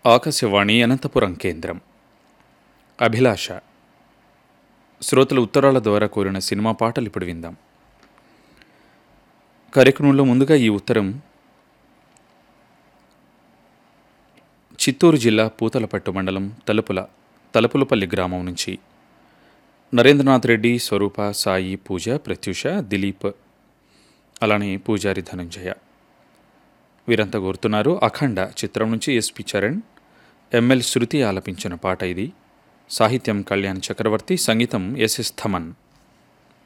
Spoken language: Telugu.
ఆకాశవాణి అనంతపురం కేంద్రం అభిలాష శ్రోతల ఉత్తరాల ద్వారా కోరిన సినిమా పాటలు ఇప్పుడు విందాం కార్యక్రమంలో ముందుగా ఈ ఉత్తరం చిత్తూరు జిల్లా పూతలపట్టు మండలం తలుపుల తలుపులపల్లి గ్రామం నుంచి నరేంద్రనాథ్ రెడ్డి స్వరూప సాయి పూజ ప్రత్యూష దిలీప్ అలానే పూజారి ధనంజయ వీరంతా కోరుతున్నారు అఖండ చిత్రం నుంచి ఎస్పి చరణ్ ఎంఎల్ శృతి ఆలపించిన పాట ఇది సాహిత్యం కళ్యాణ్ చక్రవర్తి సంగీతం ఎస్ఎస్ థమన్